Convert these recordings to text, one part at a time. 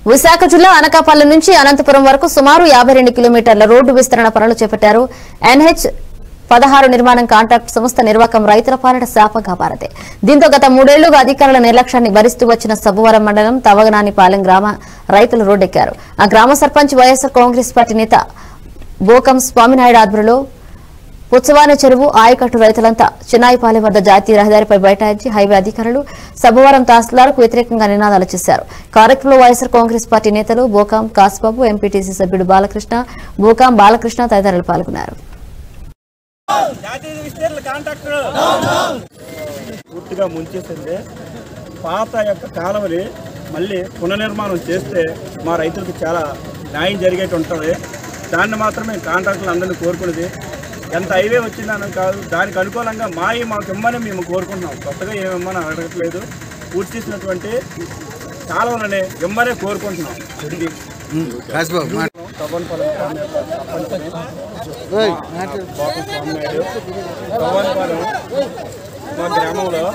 విశాఖ జిల్లా అనకాపల్లి నుంచి అనంతపురం వరకు సుమారు యాభై రెండు కిలోమీటర్ల రోడ్డు విస్తరణ పనులు చేపట్టారు ఎన్హెచ్ పదహారు నిర్మాణం కాంట్రాక్ట్ సంస్థ నిర్వాహకం రైతుల పాలన శాపంగా మారదే దీంతో గత మూడేళ్లుగా అధికారుల నిర్లక్ష్యాన్ని భరిస్తూ వచ్చిన సబ్బువరం మండలం తవగనానిపాలెం గ్రామ రైతులు రోడ్డెక్కారు ఆ గ్రామ సర్పంచ్ వైఎస్ఆర్ కాంగ్రెస్ పార్టీ నేత బోకం స్వామినాయుడు ఆధ్వర్యంలో పుచ్చవాన చెరువు ఆయకట్టు రైతులంతా చిన్నాయిపాలెం వద్ద జాతీయ రహదారిపై బైఠాయించి హైవే అధికారులు సభవరం తహసీల్దార్కు వ్యతిరేకంగా నినాదాలు చేశారు కార్యక్రమంలో వైఎస్ఆర్ కాంగ్రెస్ పార్టీ నేతలు బోకాం కాసుబాబు ఎంపీటీసీ సభ్యుడు బాలకృష్ణ బోకాం బాలకృష్ణ తదితరులు పాల్గొన్నారు జాతీయ విస్తీర్ణ కాంట్రాక్టర్ పూర్తిగా ముంచేసింది పాత యొక్క కాలువని మళ్ళీ పునర్నిర్మాణం చేస్తే మా రైతులకు చాలా న్యాయం జరిగేటి ఉంటుంది దాన్ని మాత్రమే కాంట్రాక్టులు అందరినీ కోరుకునేది ఎంత హైవే వచ్చిందని కాదు దానికి అనుకూలంగా మాయి మాకు ఇమ్మని మేము కోరుకుంటున్నాం కొత్తగా ఏమిమ్మని అడగట్లేదు పూర్తి చేసినటువంటి కాలువలని ఇమ్మనే కోరుకుంటున్నాం ఇది రాజ్బాబు మాట తవ్వనపాలెం సర్పంచ్ని బాపు స్వామినాయుడు తవ్వనపాలెం మా గ్రామంలో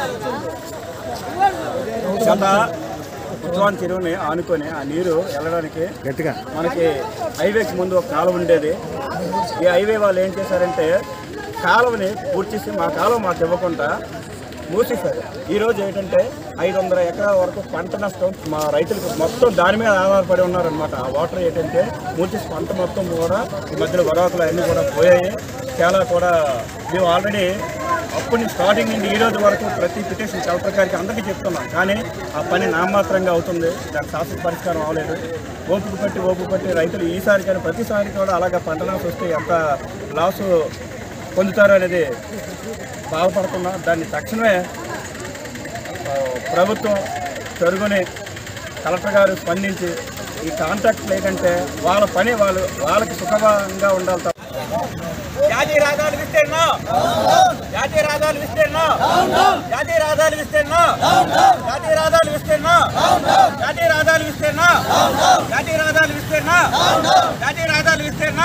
గత ఉత్సవాన్ చెరువుని ఆనుకొని ఆ నీరు వెళ్ళడానికి గట్టిగా మనకి హైవేకి ముందు ఒక కాలువ ఉండేది ఈ హైవే వాళ్ళు ఏం చేశారంటే కాలువని పూర్తి చేసి మా కాలువ మాకు ఇవ్వకుండా మూసేశారు ఈ రోజు ఏంటంటే ఐదు వందల ఎకరాల వరకు పంట నష్టం మా రైతులకు మొత్తం దాని మీద ఆధారపడి ఉన్నారనమాట ఆ వాటర్ ఏంటంటే మూసేసి పంట మొత్తం కూడా ఈ మధ్యలో వరాకులు అన్నీ కూడా పోయాయి చాలా కూడా మేము ఆల్రెడీ అప్పటి నుంచి స్టార్టింగ్ నుండి ఈ రోజు వరకు ప్రతి పిటిషన్ కలెక్టర్ గారికి అందరికీ చెప్తున్నాం కానీ ఆ పని నామాత్రంగా అవుతుంది దానికి శాశ్వత పరిష్కారం అవ్వలేదు ఓపిక పట్టి ఓపిక పట్టి రైతులు ఈసారి కానీ ప్రతిసారి కూడా అలాగ పంట లాస్ వస్తే ఎంత లాసు పొందుతారు అనేది బాధపడుతున్నాం దాన్ని తక్షణమే ఆ, ప్రభుత్వం చెరుగుని కలెక్టర్ గారు స్పందించి ఈ కాంట్రాక్ట్లు ఏంటంటే వాళ్ళ పని వాళ్ళు వాళ్ళకి సుఖంగా ఉండాలి తప్ప జాతీయ రహదారులు విస్తీర్ణ జాతీయ రహదారులు విస్తీర్ణ జాతీయ రహదారులు విస్తీర్ణ జాతీయ రహదారులు విస్తీర్ణ జాతీయ రహదారులు విస్తీర్ణ జాతీయ రహదారులు విస్తీర్ణ జాతీయ రహదారులు విస్తీర్ణ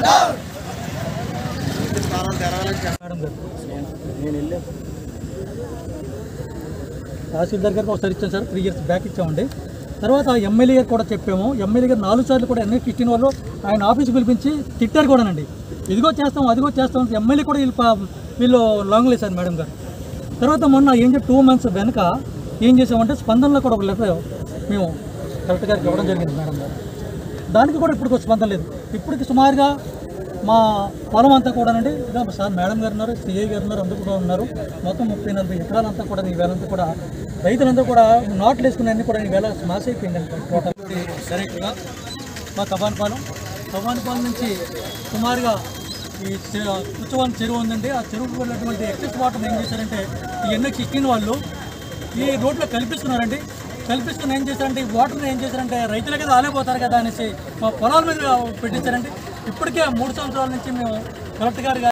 నేను వెళ్ళా తహసీల్దార్ గారికి ఒకసారి ఇచ్చాం సార్ త్రీ ఇయర్స్ బ్యాక్ ఇచ్చామండి తర్వాత ఎమ్మెల్యే గారు కూడా చెప్పాము ఎమ్మెల్యే గారు నాలుగు సార్లు కూడా ఎన్నికలు ఇచ్చిన వాళ్ళు ఆయన ఆఫీస్కి పిలిపించి తిట్టారు కూడానండి ఇదిగో చేస్తాం అదిగో చేస్తాం అని ఎమ్మెల్యే కూడా వీళ్ళు పా- వీళ్ళు లాంగ్ లేసారు మేడం గారు తర్వాత మొన్న ఏం చెప్పి టూ మంత్స్ వెనక ఏం చేసామంటే స్పందనలో కూడా ఒక లెటర్ మేము కలెక్టర్ గారికి ఇవ్వడం జరిగింది మేడం గారు దానికి కూడా ఇప్పుడు స్పందన లేదు ఇప్పటికి సుమారుగా మా పొలం అంతా కూడానండి ఇదా సార్ మేడం గారు ఉన్నారు సిఐ గారు ఉన్నారు అందరూ కూడా ఉన్నారు మొత్తం ముప్పై నలభై ఎకరాలంతా కూడా ఈ వేలంతా కూడా రైతులంతా కూడా నాట్లు వేసుకునే అన్ని కూడా ఈ వేళ స్మాష్ అయిపోయిందండి టోటల్ డైరెక్ట్గా మా కబాన్పాలెం కబాన్పాలెం నుంచి సుమారుగా ఈ కుచ్చవాన్ చెరువు ఉందండి ఆ చెరువుకు వెళ్ళినటువంటి ఎక్సెస్ వాటర్ ఏం చేశారంటే ఈ ఎన్ఎక్స్ ఇచ్చిన వాళ్ళు ఈ రోడ్లో కల్పిస్తున్నారండి కల్పిస్తున్న ఏం చేశారంటే ఈ వాటర్ని ఏం చేశారంటే రైతులకి ఆలేపోతారు కదా అనేసి మా పొలాల మీద పెట్టించారండి ఇప్పటికే మూడు సంవత్సరాల నుంచి మేము కలెక్టర్ గారు